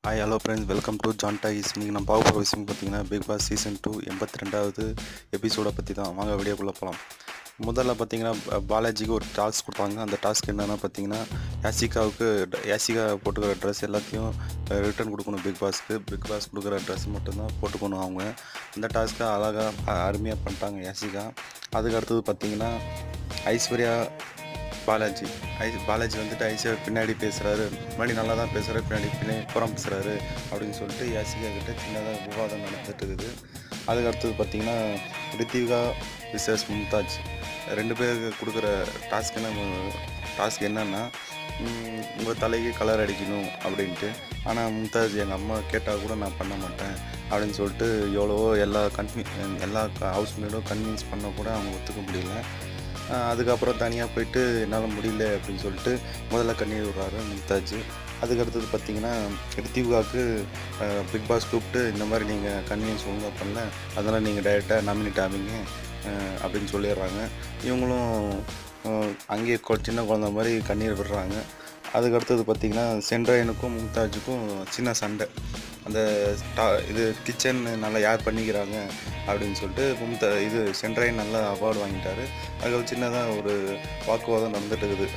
hi hello friends welcome to John toys இன்றைக்கி நம்ம பார்க்க போகிற விஷயம் பார்த்தீங்கன்னா பிக் பாஸ் சீசன் டூ எண்பத்தி ரெண்டாவது எபிசோடை பற்றி தான் வாங்க வீடியோக்குள்ளே போகலாம் முதல்ல பார்த்தீங்கன்னா ப- பாலாஜிக்கு ஒரு டாஸ்க் கொடுத்தாங்க அந்த டாஸ்க் என்னென்னா பார்த்தீங்கன்னா யாசிகாவுக்கு ட- யாசிகா போட்டுக்கிற ட்ரெஸ் எல்லாத்தையும் ரிட்டர்ன் கொடுக்கணும் பிக் பாஸ்க்கு பிக் பாஸ் கொடுக்குற ட்ரெஸ் மட்டும்தான் போட்டுக்கணும் அவங்க அந்த டாஸ்க்கை அழகாக அருமையாக பண்ணிட்டாங்க யாசிகா அதுக்கு அடுத்தது பார்த்தீங்கன்னா ஐஸ்வர்யா பாலாஜி ஐ பாலாஜி வந்துட்டு ஐசியா பின்னாடி பேசுகிறாரு முன்னாடி நல்லா தான் பேசுகிறாரு பின்னாடி பின்னாடி புறம் பேசுகிறாரு அப்படின்னு சொல்லிட்டு யாசிகா கிட்ட சின்னதாக விவாதம் நடந்துட்டு இருக்குது அதுக்கு அடுத்தது பார்த்தீங்கன்னா ரித்திகா விசஸ் மும்தாஜ் ரெண்டு பேருக்கு கொடுக்குற டாஸ்க் என்ன டாஸ்க் என்னன்னா உங்கள் தலைக்கு கலர் அடிக்கணும் அப்படின்ட்டு ஆனால் மும்தாஜ் எங்கள் அம்மா கேட்டால் கூட நான் பண்ண மாட்டேன் அப்படின்னு சொல்லிட்டு எவ்வளவோ எல்லா கன்வி எல்லா ஹவுஸ் மேடும் கன்வின்ஸ் பண்ண கூட அவங்க ஒத்துக்க முடியல ஆஹ் அதுக்கப்புறம் தனியாக போயிட்டு என்னால் முடியல அப்படின்னு சொல்லிட்டு முதல்ல கண்ணீர் விடுறாரு மும்தாஜ் அதுக்கு அடுத்தது பார்த்தீங்கன்னா ரித்திகாவுக்கு பிக் பாஸ் கூப்பிட்டு இந்த மாதிரி நீங்கள் கன்வீன்ஸ் ஒழுங்காக பண்ணல அதனால் நீங்கள் டைரெக்டாக நாமினேட் ஆவீங்க ஆஹ் அப்படின்னு சொல்லிடுறாங்க இவங்களும் ஆஹ் அங்கேயே கொ- சின்ன குழந்த மாதிரி கண்ணீர் விடுறாங்க அதுக்கு அடுத்தது பார்த்தீங்கன்னா சென்ட்ராயனுக்கும் மும்தாஜுக்கும் சின்ன சண்டை அந்த ஸ்டா- இது கிச்சன் நல்லா யார் பண்ணிக்கிறாங்க அப்படின்னு சொல்லிட்டு மும்தா இது சென்ட்ராயன் நல்லா அவார்டு வாங்கிட்டாரு அதுக்கு சின்னதாக ஒரு வாக்குவாதம் நடந்துட்டு இருக்குது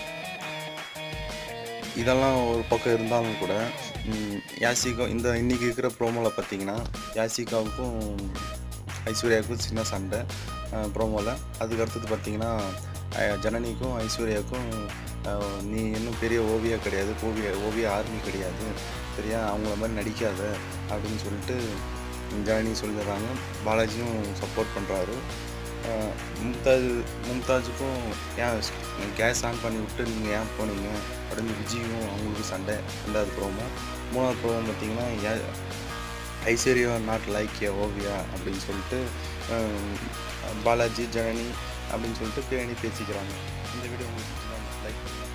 இதெல்லாம் ஒரு பக்கம் இருந்தாலும் கூட ம், யாசிகா இந்த இன்னைக்கு இருக்கிற ப்ரோமோவில் பார்த்தீங்கன்னா யாசிகாவுக்கும் ஐஸ்வர்யாவுக்கும் சின்ன சண்டை ப்ரோமோவில் அதுக்கு அடுத்தது பார்த்தீங்கன்னா அஹ், ஜனனிக்கும் ஐஸ்வர்யாவுக்கும் அஹ், நீ இன்னும் பெரிய ஓவியா கிடையாது ஓவிய ஓவிய ஆர்மி கிடையாது சரியா அவங்கள மாதிரி நடிக்காத அப்படின்னு சொல்லிட்டு ஜனனி சொல்லிடுறாங்க பாலாஜியும் சப்போர்ட் பண்ணுறாரு மும்தாஜ் மும்தாஜுக்கும் ஏன் கேஸ் ஆன் பண்ணி விட்டு நீங்கள் ஏன் போனீங்க அப்படின்னு விஜயும் அவங்களுக்கு சண்டை ரெண்டாவது ப்ரோமோ மூணாவது ப்ரோமோ பார்த்தீங்கன்னா a- Aishwarya not like a Oviya அப்படின்னு சொல்லிட்டு அஹ், பாலாஜி ஜனனி அப்படின்னு சொல்லிட்டு பேணி பேசிக்கிறாங்க இந்த வீடியோ உங்களுக்கு லைக் பண்ணுங்கள்